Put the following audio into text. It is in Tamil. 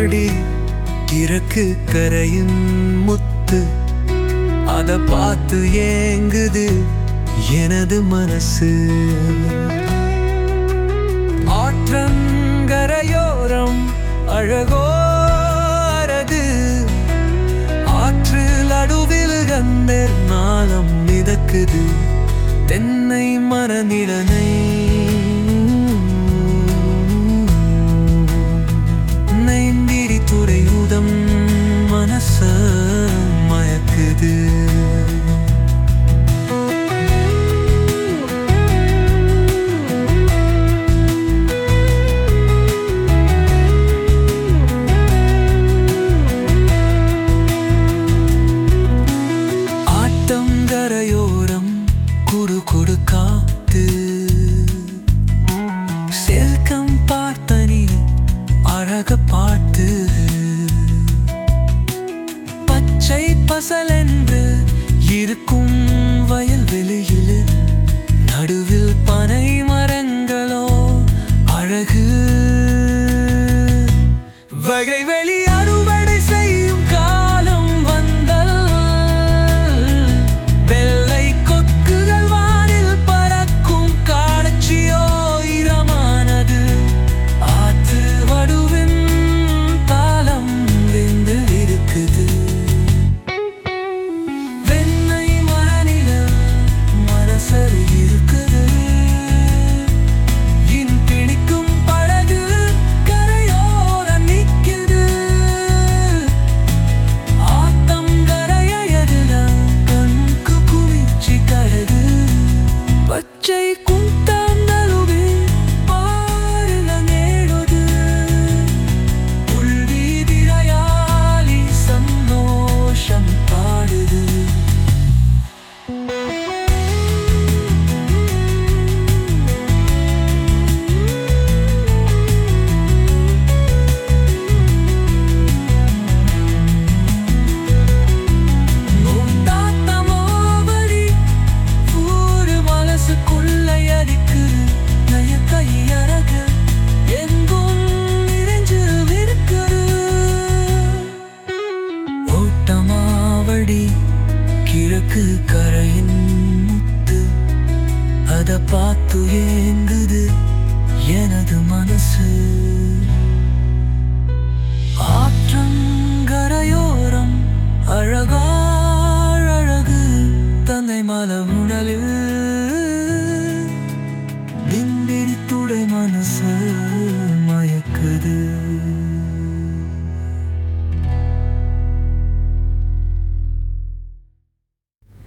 ஆட்டமாவடி கிழக்கு கரையின் முத்து அத பார்த்து ஏங்குது எனது மனசு ஆற்றங்கரையோரம் அழகோ அழகு ஆற்றில் அடுவில் கந்தர் நாளம் மிதக்குது தென்னை மரநிலனை நைந்திரி துறை உதம் மனச மயக்குது ஆட்டங்கரையோரம் குடு கொடு காத்து செல்கம் பார்த்தனி அழக பார்த்து பச்சை பசலென்று இருக்கும் வயல்வெளியில் நடுவில் பனை மரங்களோ அழகு வகை வெளி அறுவடை செய்யும் காலம் வந்தல் வெள்ளை கொக்குகள் வானில் பறக்கும் காட்சியோ இரமானது ஆற்று வடுவின் தாளம் வெந்து இருக்குது வெண்ணை மரநில மனசரு இருக்குது இன் பிடிக்கும் படகு கரையோர நிக்குது ஆத்தம் கரையதுல கண்கு குமிச்சி கருது பச்சை குந்தாந்தலுவே பாருல நேடுது உள்வீதிரையாலி சந்தோஷம் பாடுது நோட்டாத்தமாவடி ஊரு மனசுக்குள்ள இருக்குது நய கையறகு எங்கும் நிறைஞ்சு இருக்குது ஓட்டமாவடி கிழக்கு கரையின் முத்து அத பார்த்து ஏங்குது எனது மனசு ஆற்றங்கரையோரம் அழகாழ் அழகு தந்தை மலமுடலில் திண்டிரி துடை மனசு